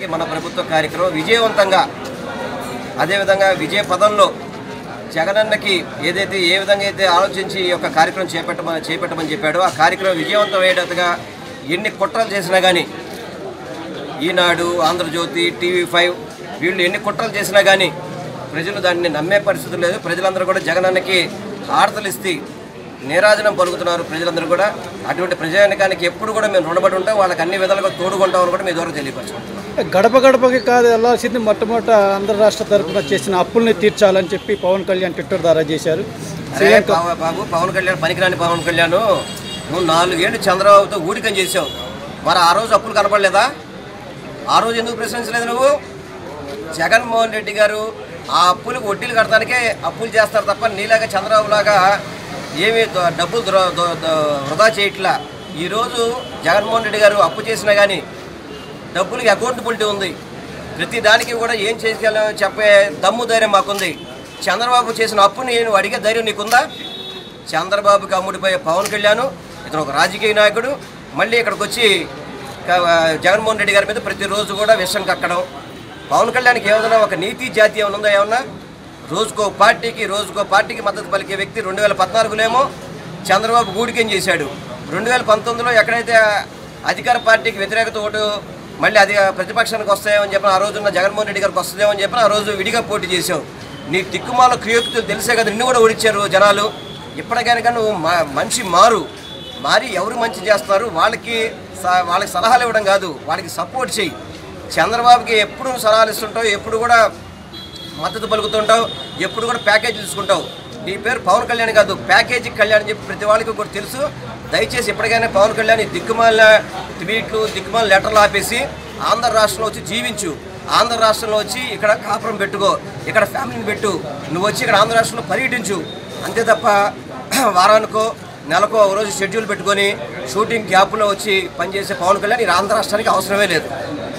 మన ప్రభుత్వ కార్యక్రమం విజయవంతంగా అదేవిధంగా విజయ పదంలో జగనన్నకి ఏదైతే ఏ విధంగా అయితే ఆలోచించి ఈ యొక్క కార్యక్రమం చేపట్టమని చేపట్టమని చెప్పాడో ఆ కార్యక్రమం విజయవంతం అయ్యేటట్టుగా ఎన్ని కుట్రలు చేసినా కానీ ఈనాడు ఆంధ్రజ్యోతి టీవీ ఫైవ్ వీళ్ళు ఎన్ని కుట్రలు చేసినా కానీ ప్రజలు దాన్ని నమ్మే పరిస్థితి లేదు ప్రజలందరూ కూడా జగనన్నకి ఆడతలు ఇస్తే నీరాజనం పలుకుతున్నారు ప్రజలందరూ కూడా అటువంటి ప్రజానికానికి ఎప్పుడు కూడా మేము రుణపడి ఉంటాం వాళ్ళకి అన్ని విధాలుగా తోడుకుంటామని కూడా మీ ద్వారా తెలియపరచుకుంటున్నాం గడప గడపకి కాదు వెళ్ళాల్సింది మొట్టమొదట ఆంధ్ర రాష్ట్ర తరఫున చేసిన అప్పుల్ని తీర్చాలని చెప్పి పవన్ కళ్యాణ్ ట్విట్టర్ ద్వారా చేశారు అరే బాబు- బాబు పవన్ కళ్యాణ్ పనికిరాని పవన్ కళ్యాణ్ నువ్వు నాలుగేళ్ళు చంద్రబాబుతో ఊడికం చేసావు మరి ఆ రోజు అప్పులు కనపడలేదా ఆ రోజు ఎందుకు ప్రశ్నించలేదు నువ్వు జగన్మోహన్ రెడ్డి గారు ఆ అప్పులకు వడ్డీలు కడటానికే అప్పులు చేస్తారు తప్ప నీలాగా చంద్రబాబు లాగా ఏమీ ద- డబ్బులు ద్రో- ద- ద- వృధా చేయట్లా ఈరోజు జగన్మోహన్ రెడ్డి గారు అప్పు చేసినా కానీ డబ్బులకి అకౌంటబిలిటీ ఉంది ప్రతి దానికి కూడా ఏం చేసుకోవాలో చెప్పే దమ్ము ధైర్యం మాకుంది చంద్రబాబు చేసిన అప్పుని నువ్వు అడిగే ధైర్యం నీకుందా చంద్రబాబుకి అమ్ముడిపోయే పవన్ కళ్యాణ్ ఇతను ఒక రాజకీయ నాయకుడు మళ్ళీ ఇక్కడికి వచ్చి క- జగన్మోహన్ రెడ్డి గారి మీద ప్రతిరోజు కూడా విషం కక్కడం పవన్ కళ్యాణ్కి ఏదైనా ఒక నీతి జాతి ఏమైనా ఉందా ఏమన్నా రోజుకో పార్టీకి రోజుకో పార్టీకి మద్దతు పలికే వ్యక్తి రెండు వేల పద్నాలుగులేమో చంద్రబాబు గూడికేం చేశాడు రెండు వేల పంతొమ్మిదిలో ఎక్కడైతే అధికార పార్టీకి వ్యతిరేకత ఓటు మళ్ళీ అది ప్రతిపక్షానికి వస్తాయని చెప్పిన ఆ రోజున్న జగన్మోహన్ రెడ్డి గారికి వస్తుందేమో అని చెప్పిన ఆ రోజు విడిగా పోటీ చేసావు నీ తిక్కుమాల క్రియోక్తులు తెలిసే కదా నిన్ను కూడా ఓడిచ్చారు జనాలు ఇప్పటికైనా నువ్వు మా- మనిషి మారు మారి ఎవరు మంచి చేస్తున్నారు వాళ్ళకి స- వాళ్ళకి సలహాలు ఇవ్వడం కాదు వాళ్ళకి సపోర్ట్ చేయి చంద్రబాబుకి ఎప్పుడు నువ్వు సలహాలు ఇస్తుంటావు ఎప్పుడు కూడా మద్దతు పలుకుతుంటావు ఎప్పుడు కూడా ప్యాకేజీ తీసుకుంటావు నీ పేరు పవన్ కళ్యాణ్ కాదు ప్యాకేజీ కళ్యాణ్ అని చెప్పి ప్రతి వాళ్ళకి కూడా తెలుసు దయచేసి ఎప్పటికైనా పవన్ కళ్యాణ్ ఈ దిక్కుమాల ట్వీట్లు దిక్కుమాల లెటర్లు ఆపేసి ఆంధ్ర రాష్ట్రంలో వచ్చి జీవించు ఆంధ్ర రాష్ట్రంలో వచ్చి ఇక్కడ కాపురం పెట్టుకో ఇక్కడ ఫ్యామిలీని పెట్టు నువ్వు వచ్చి ఇక్కడ ఆంధ్ర రాష్ట్రంలో పర్యటించు అంతే తప్ప వారానికో నెలకో ఒక రోజు షెడ్యూల్ పెట్టుకొని షూటింగ్ గ్యాప్లో వచ్చి పనిచేసే పవన్ కళ్యాణ్ ఈ ఆంధ్ర రాష్ట్రానికి అవసరమే లేదు